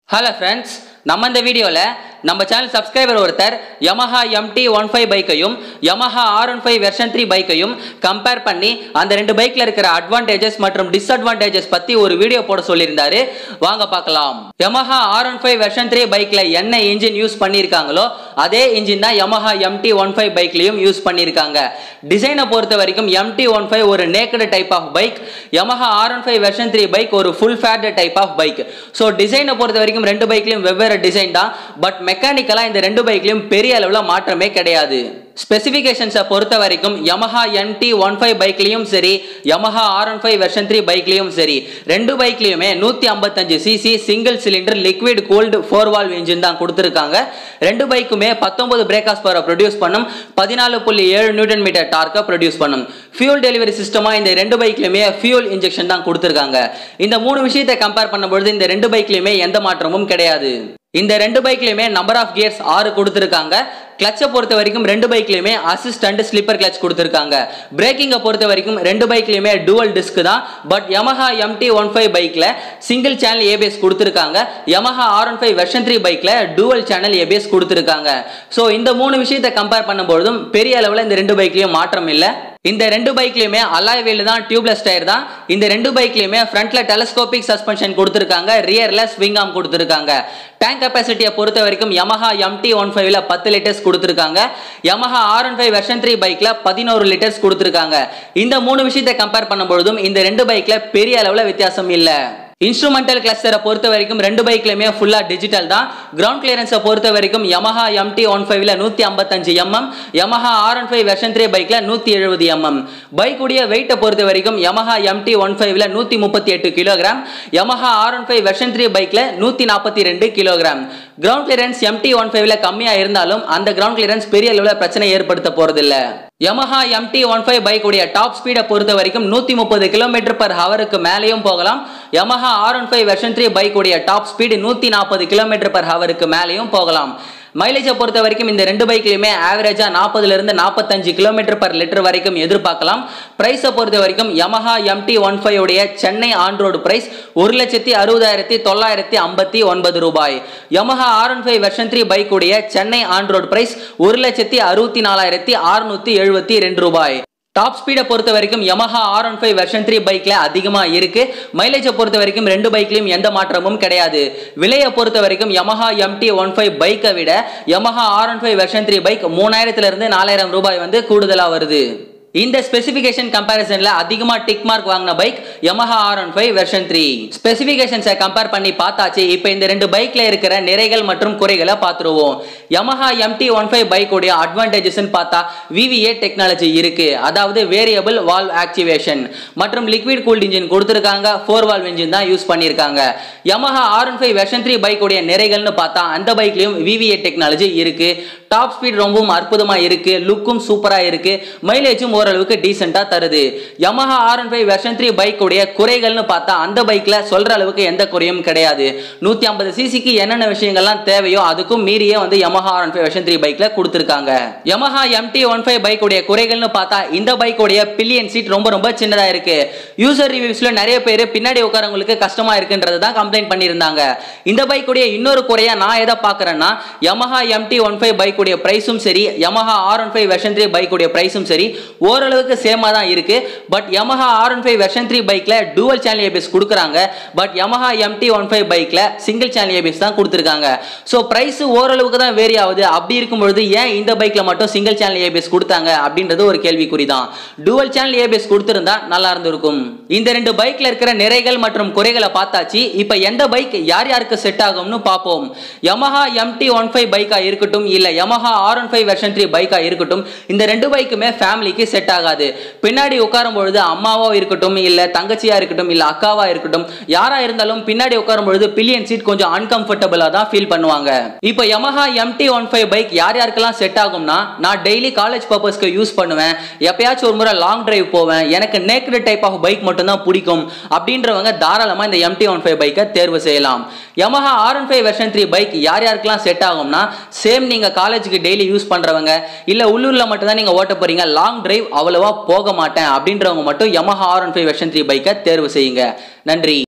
hello friends நம்ம இந்த வீடியோவில் நம்ம சேனல் சப்ஸ்கிரைபர் ஒருத்தர் Yamaha MT ஒன் ஃபைவ் பைக்கையும் Yamaha R one five version three பைக்கையும் கம்பேர் பண்ணி அந்த ரெண்டு பைக்கில் இருக்கிற அட்வான்டேஜஸ் மற்றும் டிஸ்அட்வான்டேஜஸ் பற்றி ஒரு வீடியோ போட சொல்லியிருந்தாரு வாங்க பார்க்கலாம் Yamaha R one five version three பைக்கில் என்ன இன்ஜின் யூஸ் பண்ணியிருக்காங்களோ அதே இன்ஜின் தான் Yamaha MT ஒன் ஃபைவ் பைக்லையும் யூஸ் பண்ணியிருக்காங்க டிசைனை பொறுத்த வரைக்கும் MT ஒன் ஃபைவ் ஒரு naked type of bike Yamaha R one five version three bike ஒரு full faired type of bike so டிசைனை பொறுத்த வரைக்கும் ரெண்டு பைக்லையும் வெவ்வேறு டிசைன் தான் பட் மெக்கானிக்கலாக இந்த ரெண்டு பைக்லையும் பெரிய அளவில் மாற்றமே கிடையாது ஸ்பெசிஃபிகேஷன்ஸை பொறுத்த வரைக்கும் Yamaha MT ஒன் ஃபைவ் பைக்லையும் சரி Yamaha R one five version three பைக்லையும் சரி ரெண்டு பைக்லையுமே நூற்றி ஐம்பத்தஞ்சு CC single cylinder liquid cooled four valve engine தான் கொடுத்துருக்காங்க ரெண்டு பைக்குமே பத்தொன்பது பிரேக்காஸ் பவரை ப்ரொடியூஸ் பண்ணும் பதினாலு புள்ளி ஏழு நியூட்டன் மீட்டர் டார்க்கை ப்ரொடியூஸ் பண்ணும் ஃபியூல் டெலிவரி சிஸ்டமாக இந்த ரெண்டு பைக்லையுமே ஃபியூல் இன்ஜெக்ஷன் தான் கொடுத்துருக்காங்க இந்த மூணு விஷயத்தை கம்பேர் பண்ணும்பொழுது இந்த ரெண்டு பைக்லையுமே எந்த மாற்றமும் கிடையாது இந்த ரெண்டு பைக்லையுமே நம்பர் ஆஃப் கியர்ஸ் ஆறு கொடுத்துருக்காங்க கிளச்சை பொறுத்த வரைக்கும் ரெண்டு பைக்லையுமே அசிஸ்ட் அண்ட் ஸ்லிப்பர் கிளச் கொடுத்துருக்காங்க பிரேக்கிங்கை பொறுத்த வரைக்கும் ரெண்டு பைக்லையுமே டுவல் டிஸ்க் தான் but Yamaha MT one five பைக்கில் சிங்கிள் சேனல் ஏபிஎஸ் கொடுத்துருக்காங்க Yamaha R one five version three பைக்கில் டுவல் சேனல் ஏபிஎஸ் கொடுத்துருக்காங்க ஸோ இந்த மூணு விஷயத்தை கம்பேர் பண்ணும்பொழுதும் பெரிய அளவில் இந்த ரெண்டு பைக்லையும் மாற்றம் இல்லை இந்த ரெண்டு பைக்லையுமே அலாய் வீல் தான் டியூப்லெஸ் டயர் தான் இந்த ரெண்டு பைக்லையுமே ஃப்ரண்ட்ல டெலஸ்கோபிக் சஸ்பென்ஷன் கொடுத்துருக்காங்க ரியர்ல ஸ்விங் ஆம் கொடுத்துருக்காங்க டேங்க் கெப்பாசிட்டியை பொறுத்த வரைக்கும் Yamaha MT ஒன் ஃபைவ்ல பத்து லிட்டர்ஸ் கொடுத்துருக்காங்க Yamaha R one five version three பைக்ல பதினோரு லிட்டர்ஸ் கொடுத்துருக்காங்க இந்த மூணு விஷயத்தை கம்பேர் பண்ணும்பொழுதும் இந்த ரெண்டு பைக்ல பெரிய அளவில் வித்தியாசம் இல்லை இன்ஸ்ட்ருமெண்டல் கிளஸ்டரை பொறுத்த வரைக்கும் ரெண்டு பைக்லையுமே ஃபுல்லாக டிஜிட்டல் தான் கிரவுண்ட் கிளியரன்ஸை பொறுத்த வரைக்கும் Yamaha MT ஒன் ஃபைவ்ல நூற்றி ஐம்பத்தஞ்சு MM Yamaha R one five version three பைக்கில் நூற்றி எழுபது எம்எம் பைக்குடைய வெயிட்டை பொறுத்த வரைக்கும் Yamaha MT ஒன் ஃபைவ்ல நூற்றி முப்பத்தி எட்டு kilogram Yamaha R one five version three பைக்கில் நூற்றி நாற்பத்தி ரெண்டு kilogram ground clearance MT one ஃபைவ்ல கம்மியாக இருந்தாலும் அந்த கிரவுண்ட் கிளியரன்ஸ் பெரிய அளவில் பிரச்சனை ஏற்படுத்த போகிறதில்ல Yamaha MT ஒன் ஃபைவ் பைக்குடைய டாப் ஸ்பீடை பொறுத்த வரைக்கும் நூற்றி முப்பது கிலோமீட்டர் பர் ஹவருக்கு மேலேயும் போகலாம் Yamaha R one five version three பைக்குடைய டாப் ஸ்பீடு நூற்றி நாற்பது கிலோமீட்டர் பர் ஹவருக்கு மேலேயும் போகலாம் மைலேஜை பொறுத்த வரைக்கும் இந்த ரெண்டு பைக்லையுமே ஆவரேஜாக நாற்பதுலேருந்து நாற்பத்தஞ்சு கிலோமீட்டர் பர் லிட்டர் வரைக்கும் எதிர்பார்க்கலாம் ப்ரைஸை பொறுத்த வரைக்கும் Yamaha MT ஒன் ஃபைவ் உடைய சென்னை ஆன் ரோடு பிரைஸ் ஒரு லட்சத்தி அறுபதாயிரத்தி தொள்ளாயிரத்தி ஐம்பத்தி ஒன்பது ரூபாய் Yamaha R one five version three bike உடைய சென்னை ஆன் ரோடு பிரைஸ் ஒரு லட்சத்தி அறுபத்தி நாலாயிரத்தி அறுநூத்தி எழுபத்தி ரெண்டு ரூபாய் டாப் ஸ்பீடை பொறுத்த வரைக்கும் Yamaha R one five version three பைக்கில் அதிகமாக இருக்கு மைலேஜை பொறுத்த வரைக்கும் ரெண்டு பைக்லையும் எந்த மாற்றமும் கிடையாது விலையை பொறுத்த வரைக்கும் Yamaha MT ஒன் ஃபைவ் பைக்கை விட Yamaha R one five version three bike மூணாயிரத்துலேருந்து நாலாயிரம் ரூபாய் வந்து கூடுதலாக வருது இந்த ஸ்பெசிஃபிகேஷன் கம்பேரிசனில் அதிகமாக டிக் மார்க் வாங்கின bike Yamaha R one five version three ஸ்பெசிஃபிகேஷன்ஸை கம்பேர் பண்ணி பார்த்தாச்சு இப்போ இந்த ரெண்டு பைக்கில் இருக்கிற நிறைகள் மற்றும் குறைகளை பார்த்துருவோம் Yamaha MT ஒன் ஃபைவ் பைக்குடைய அட்வான்டேஜஸ்ன்னு பார்த்தா VVA டெக்னாலஜி இருக்கு அதாவது வேரியபிள் வால்வ் ஆக்டிவேஷன் மற்றும் லிக்விட் கூல்ட் இன்ஜின் கொடுத்துருக்காங்க ஃபோர் வால்வ் இன்ஜின் தான் யூஸ் பண்ணியிருக்காங்க Yamaha R one five version three பைக்குடைய நிறைகள்னு பார்த்தா அந்த பைக்லையும் VVA டெக்னாலஜி இருக்கு டாப் ஸ்பீட் ரொம்பவும் அற்புதமா இருக்கு லுக்கும் சூப்பரா இருக்கு மைலேஜும் ஓரளவுக்கு டீசெண்டா தருது Yamaha R one five version three பைக்குடைய குறைகள்னு பார்த்தா அந்த பைக்ல சொல்ற அளவுக்கு எந்த குறையும் கிடையாது நூத்தி ஐம்பது சிசிக்கு என்னென்ன விஷயங்கள்லாம் தேவையோ அதுக்கும் மீறியே வந்து Yamaha R one five version three பைக்ல கொடுத்துருக்காங்க Yamaha MT ஒன் ஃபைவ் பைக்குடைய குறைகள்னு பார்த்தா இந்த பைக்குடைய பில்லியன் சீட் ரொம்ப ரொம்ப சின்னதா இருக்கு யூசர் ரிவ்யூஸ்ல நிறைய பேர் பின்னாடி உட்காரவங்களுக்கு கஷ்டமா இருக்குன்றது தான் கம்ப்ளைண்ட் பண்ணியிருந்தாங்க இந்த பைக்குடைய இன்னொரு குறையா நான் எதை பார்க்கறேன்னா Yamaha MT ஒன் ஃபைவ் பைக்குடைய பிரைஸும் சரி Yamaha R one five version three பைக்குடைய பிரைஸும் சரி ஓரளவுக்கு சேமா தான் இருக்கு but Yamaha R one five version three பைக்ல டூவல் சேனல் ஏபிஎஸ் கொடுக்குறாங்க but Yamaha MT one five பைக்ல சிங்கிள் சேனல் ஏபிஎஸ் தான் கொடுத்துருக்காங்க ஸோ பிரைஸ் ஓரளவுக்கு தான் வேரி ஆகுது அப்படி இருக்கும் பொழுது ஏன் இந்த பைக்ல மட்டும் சிங்கிள் சேனல் ஏபிஎஸ் கொடுத்தாங்க அப்படின்றது ஒரு கேள்விக்குறி தான் டூவல் சேனல் ஏபிஎஸ் கொடுத்திருந்தா நல்லா இருந்திருக்கும் இந்த ரெண்டு பைக்ல இருக்கிற நிறைகள் மற்றும் குறைகளை பார்த்தாச்சு இப்போ எந்த பைக் யார் யாருக்கு செட் ஆகும்னு பார்ப்போம் Yamaha MT ஒன் ஃபைவ் பைக்கா இருக்கட்டும் இல்ல Yamaha R one five version three பைக்கா இருக்கட்டும் இந்த ரெண்டு பைக்குமே ஃபேமிலிக்கு செட் ஆகாது பின்னாடி உட்காரும் பொழுது அம்மாவோ இருக்கட்டும் இல்ல தங்கச்சியா இருக்கட்டும் இல்ல அக்காவா இருக்கட்டும் யாரா இருந்தாலும் பின்னாடி உட்காரும் பொழுது பில்லியன் சீட் கொஞ்சம் அன்கம்ஃபர்டபுளா தான் ஃபீல் பண்ணுவாங்க இப்போ Yamaha MT one five bike யார் யாருக்கெல்லாம் செட் ஆகும்னா நான் டெய்லி காலேஜ் பர்பஸ்க்கு யூஸ் பண்ணுவேன் எப்பயாச்சும் ஒரு முறை லாங் டிரைவ் போவேன் எனக்கு நேக்கடு டைப் ஆஃப் பைக் மட்டும் தான் பிடிக்கும் அப்படின்றவங்க தாராளமா இந்த MT ஒன் ஃபைவ் பைக்கை தேர்வு செய்யலாம் Yamaha R one five version three bike யார் யாருக்கெல்லாம் செட் ஆகும்னா சேம் நீங்க காலேஜுக்கு டெய்லி யூஸ் பண்றவங்க இல்ல உள்ளூர்ல மட்டும் தான் நீங்க ஓட்ட போறீங்க லாங் டிரைவ் அவ்வளவா போக மாட்டேன் அப்படின்றவங்க மட்டும் Yamaha R one five version three பைக்கை தேர்வு செய்யுங்க நன்றி